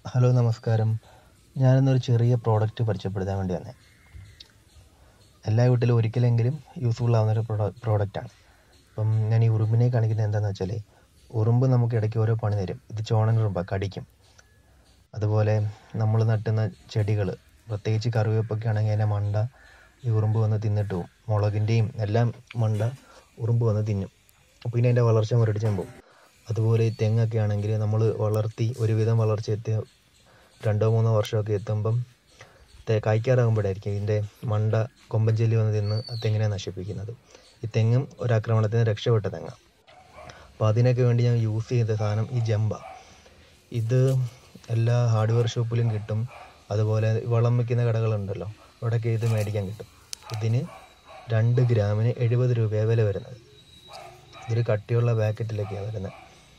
hello നമസ്കാരം ഞാനിന്നൊരു ചെറിയ product പരിചയപ്പെടുത്താൻ വേണ്ടി വന്നേ എല്ലാ വീട്ടിലും ഒരിക്കലെങ്കിലും യൂസ്ഫുൾ ആവുന്ന ഒരു പ്രൊഡ പ്രോഡക്റ്റാണ് അപ്പം ഞാൻ ഈ ഉറുമ്പിനെ കാണിക്കുന്നത് എന്താണെന്ന് വെച്ചാൽ ഉറുമ്പ് നമുക്ക് ഇടയ്ക്ക് ഓരോ പണി തരും ഇത് ചോണൻ ഉറുമ്പ കടിക്കും അതുപോലെ നമ്മൾ നട്ടുന്ന ചെടികൾ പ്രത്യേകിച്ച് കറിവേപ്പൊക്കെ ആണെങ്കിൽ അതിൻ്റെ മണ്ട ഈ ഉറുമ്പ് വന്ന് തിന്നിട്ട് പോകും മുളകിൻ്റെയും എല്ലാം മണ്ട ഉറുമ്പ് വന്ന് തിന്നും അപ്പോൾ ഇനി അതിൻ്റെ വളർച്ച മുരടിച്ചാൻ പോകും അതുപോലെ ഈ തെങ്ങൊക്കെ ആണെങ്കിൽ നമ്മൾ വളർത്തി ഒരുവിധം വളർച്ച എത്തിയ രണ്ടോ മൂന്നോ വർഷമൊക്കെ എത്തുമ്പം തെ കായ്ക്കാറാകുമ്പോഴായിരിക്കും ഇതിൻ്റെ മണ്ട കൊമ്പൻ ചെല്ലി വന്ന് തിന്ന് ആ തെങ്ങിനെ നശിപ്പിക്കുന്നത് ഈ തെങ്ങും ഒരാക്രമണത്തിന് രക്ഷപ്പെട്ട തെങ്ങ അപ്പോൾ അതിനൊക്കെ വേണ്ടി ഞാൻ യൂസ് ചെയ്ത സാധനം ഈ ജമ്പ ഇത് എല്ലാ ഹാർഡ്വെയർ ഷോപ്പിലും കിട്ടും അതുപോലെ വളം വയ്ക്കുന്ന കടകളുണ്ടല്ലോ അവിടെയൊക്കെ ഇത് മേടിക്കാൻ കിട്ടും ഇതിന് രണ്ട് ഗ്രാമിന് എഴുപത് രൂപയാണ് വില വരുന്നത് ഇതൊരു കട്ടിയുള്ള പാക്കറ്റിലൊക്കെയാണ് വരുന്നത്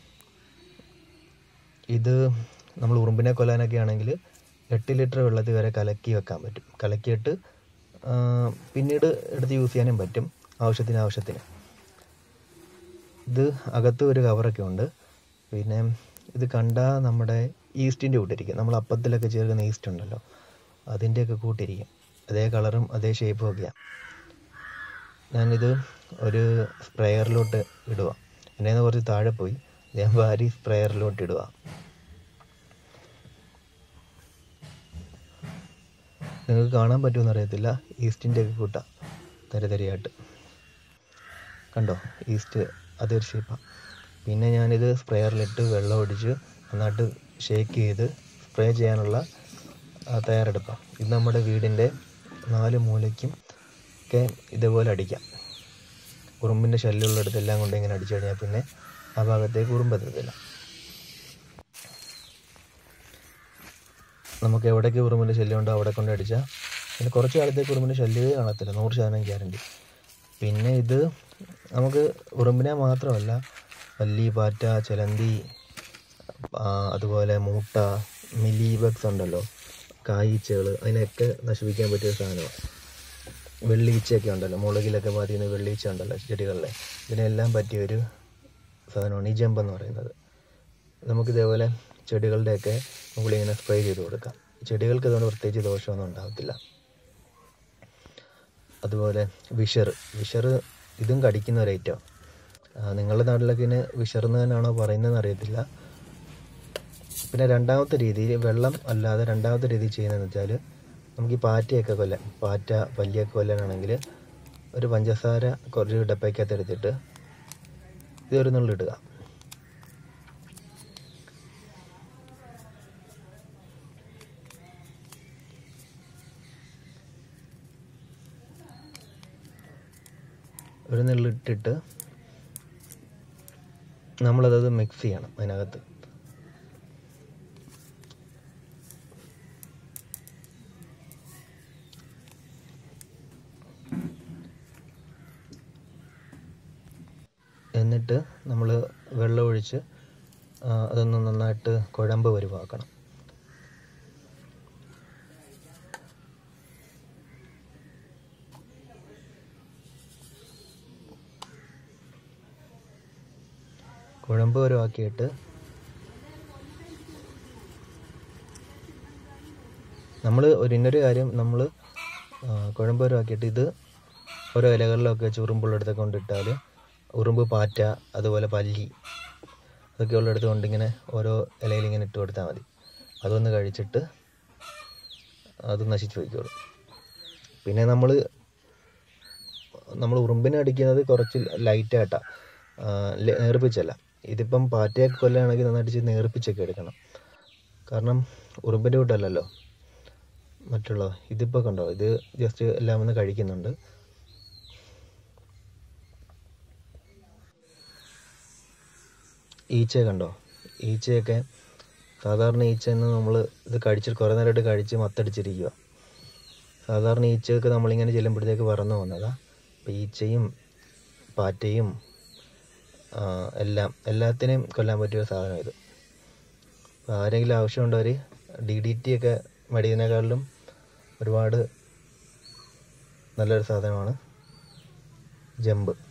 ഇത് നമ്മൾ ഉറുമ്പിനെ കൊല്ലാനൊക്കെ ആണെങ്കിൽ എട്ട് ലിറ്റർ വെള്ളത്തിൽ വരെ കലക്കി വെക്കാൻ പറ്റും കലക്കിയിട്ട് ആ, പിന്നീട് എടുത്ത് യൂസ് ചെയ്യാനും പറ്റും ആവശ്യത്തിന് ആവശ്യത്തിന് ഇത് അകത്ത് ഒരു കവറൊക്കെ ഉണ്ട് പിന്നെ ഇത് കണ്ടാൽ നമ്മുടെ ഈസ്റ്റിൻ്റെ കൂട്ടിരിക്കും നമ്മൾ അപ്പത്തിലൊക്കെ ചേർക്കുന്ന ഈസ്റ്റ് ഉണ്ടല്ലോ അതിൻ്റെയൊക്കെ കൂട്ടിരിക്കും അതേ കളറും അതേ ഷേപ്പും ഒക്കെയാണ് ഞാനിത് ഒരു സ്പ്രെയറിലോട്ട് ഇടുക എൻ്റെ നിന്ന് കുറച്ച് താഴെ പോയി ഞാൻ വാരി സ്പ്രെയറിലോട്ട് ഇടുക നിങ്ങൾക്ക് കാണാൻ പറ്റുമെന്ന് അറിയത്തില്ല ഈസ്റ്റിൻ്റെ ഒക്കെ കൂട്ട തരിതരിയായിട്ട് കണ്ടോ ഈസ്റ്റ് അതൊരു ഷേപ്പാണ് പിന്നെ ഞാനിത് സ്പ്രെയറിലിട്ട് വെള്ളം ഒടിച്ച് നന്നായിട്ട് ഷേക്ക് ചെയ്ത് സ്പ്രേ ചെയ്യാനുള്ള ആ, തയ്യാറെടുപ്പാണ് ഇത് നമ്മുടെ വീടിൻ്റെ നാല് മൂലയ്ക്കും ഒക്കെ ഇതേപോലെ അടിക്കാം ഉറുമ്പിൻ്റെ ശല്യമുള്ളിടത്ത് എല്ലാം കൊണ്ട് ഇങ്ങനെ അടിച്ചു കഴിഞ്ഞാൽ പിന്നെ ആ ഭാഗത്തേക്ക് ഉറുമ്പെത്തത്തില്ല നമുക്ക് എവിടേക്ക് ഉറുമ്പിൻ്റെ ശല്യം ഉണ്ടോ അവിടെ കൊണ്ട് അടിച്ചാൽ പിന്നെ കുറച്ച് കാലത്തേക്ക് ഉറുമ്പിൻ്റെ ശല്യമേ കാണത്തില്ല നൂറ് ശതമാനം ഗ്യാരണ്ടി പിന്നെ ഇത് നമുക്ക് ഉറുമ്പിനെ മാത്രമല്ല പല്ലി പാറ്റ ചിലന്തി ആ, അതുപോലെ മൂട്ട മിലി ബഗ്സ് ഉണ്ടല്ലോ കായ്ച്ചകൾ അതിനെയൊക്കെ നശിപ്പിക്കാൻ പറ്റിയ സാധനമാണ് വെള്ളീച്ചയൊക്കെ ഉണ്ടല്ലോ മുളകിലൊക്കെ ബാധിക്കുന്ന വെള്ളീച്ച ഉണ്ടല്ലോ ചെടികളിലെ ഇതിനെല്ലാം പറ്റിയൊരു സാധനമാണ് ഈ ജമ്പ് എന്ന് പറയുന്നത് നമുക്കിതേപോലെ ചെടികളുടെയൊക്കെ മുകളിലിങ്ങനെ സ്പ്രേ ചെയ്ത് കൊടുക്കാം ചെടികൾക്ക് അതുകൊണ്ട് പ്രത്യേകിച്ച് ദോഷമൊന്നും ഉണ്ടാകത്തില്ല അതുപോലെ വിഷർ വിഷർ ഇതും കടിക്കുന്ന ഒരു ഐറ്റം നിങ്ങളുടെ നാട്ടിലൊക്കെ ഇതിന് വിഷർന്ന് തന്നെയാണോ പറയുന്നതെന്ന് അറിയത്തില്ല പിന്നെ രണ്ടാമത്തെ രീതിയിൽ വെള്ളം അല്ലാതെ രണ്ടാമത്തെ രീതി ചെയ്യുന്നതെന്ന് വെച്ചാൽ നമുക്ക് ഈ പാറ്റയൊക്കെ കൊല്ലാൻ പാറ്റ പല്ലിയൊക്കെ കൊല്ലാനാണെങ്കിൽ ഒരു പഞ്ചസാര കുറച്ച് ഡപ്പയ്ക്കകത്ത് എടുത്തിട്ട് ഇതൊരു നുള്ളിടുക ഒരു നുള്ളിട്ടിട്ട് നമ്മളതത് മിക്സ് ചെയ്യണം അതിനകത്ത് എന്നിട്ട് നമ്മൾ വെള്ളം ഒഴിച്ച് ആ, അതൊന്ന് നന്നായിട്ട് കുഴമ്പ് വരുവാക്കണം കുഴമ്പ് വരുവാക്കിയിട്ട് നമ്മൾ ഒരു ഇന്നൊരു കാര്യം നമ്മൾ കുഴമ്പ് വരുവാക്കിയിട്ട് ഇത് ഓരോ ഇലകളിലൊക്കെ ചുറുമ്പുള്ളിടത്തൊക്കെ കൊണ്ടിട്ടാൽ ഉറുമ്പ് പാറ്റ അതുപോലെ പല്ലി അതൊക്കെ ഉള്ളിടത്ത് കൊണ്ടിങ്ങനെ ഓരോ ഇലയിൽ ഇങ്ങനെ ഇട്ട് കൊടുത്താൽ മതി അതൊന്ന് കഴിച്ചിട്ട് അത് നശിച്ചു പോയിക്കോളും പിന്നെ നമ്മൾ നമ്മൾ ഉറുമ്പിനെ അടിക്കുന്നത് കുറച്ച് ലൈറ്റായിട്ടാണ് നേർപ്പിച്ചല്ല ഇതിപ്പം പാറ്റയൊക്കെ കൊല്ലാണെങ്കിൽ നന്നായിട്ട് ചെയ്ത് നേർപ്പിച്ചൊക്കെ എടുക്കണം കാരണം ഉറുമ്പിൻ്റെ കൂട്ടല്ലല്ലോ മറ്റുള്ളത് ഇതിപ്പോൾ കണ്ടോ ഇത് ജസ്റ്റ് എല്ലാം ഒന്ന് കഴിക്കുന്നുണ്ട് ഈച്ച കണ്ടോ ഈച്ചയൊക്കെ സാധാരണ ഈച്ച എന്ന് നമ്മൾ ഇത് കഴിച്ചിട്ട് കുറേ നേരമായിട്ട് കഴിച്ച് മത്തടിച്ചിരിക്കുക സാധാരണ ഈച്ചയൊക്കെ നമ്മളിങ്ങനെ ചെല്ലുമ്പോഴത്തേക്ക് പറന്നു പോകുന്നതാ അപ്പോൾ ഈച്ചയും പാറ്റയും ആ, എല്ലാം എല്ലാത്തിനെയും കൊല്ലാൻ പറ്റിയ സാധനം ഇത് അപ്പോൾ ആരെങ്കിലും ആവശ്യമുണ്ടവർ ഡി ഡി ടി ഒക്കെ മേടിക്കുന്നതിനേക്കാളിലും ഒരുപാട് നല്ലൊരു സാധനമാണ് ജമ്പ്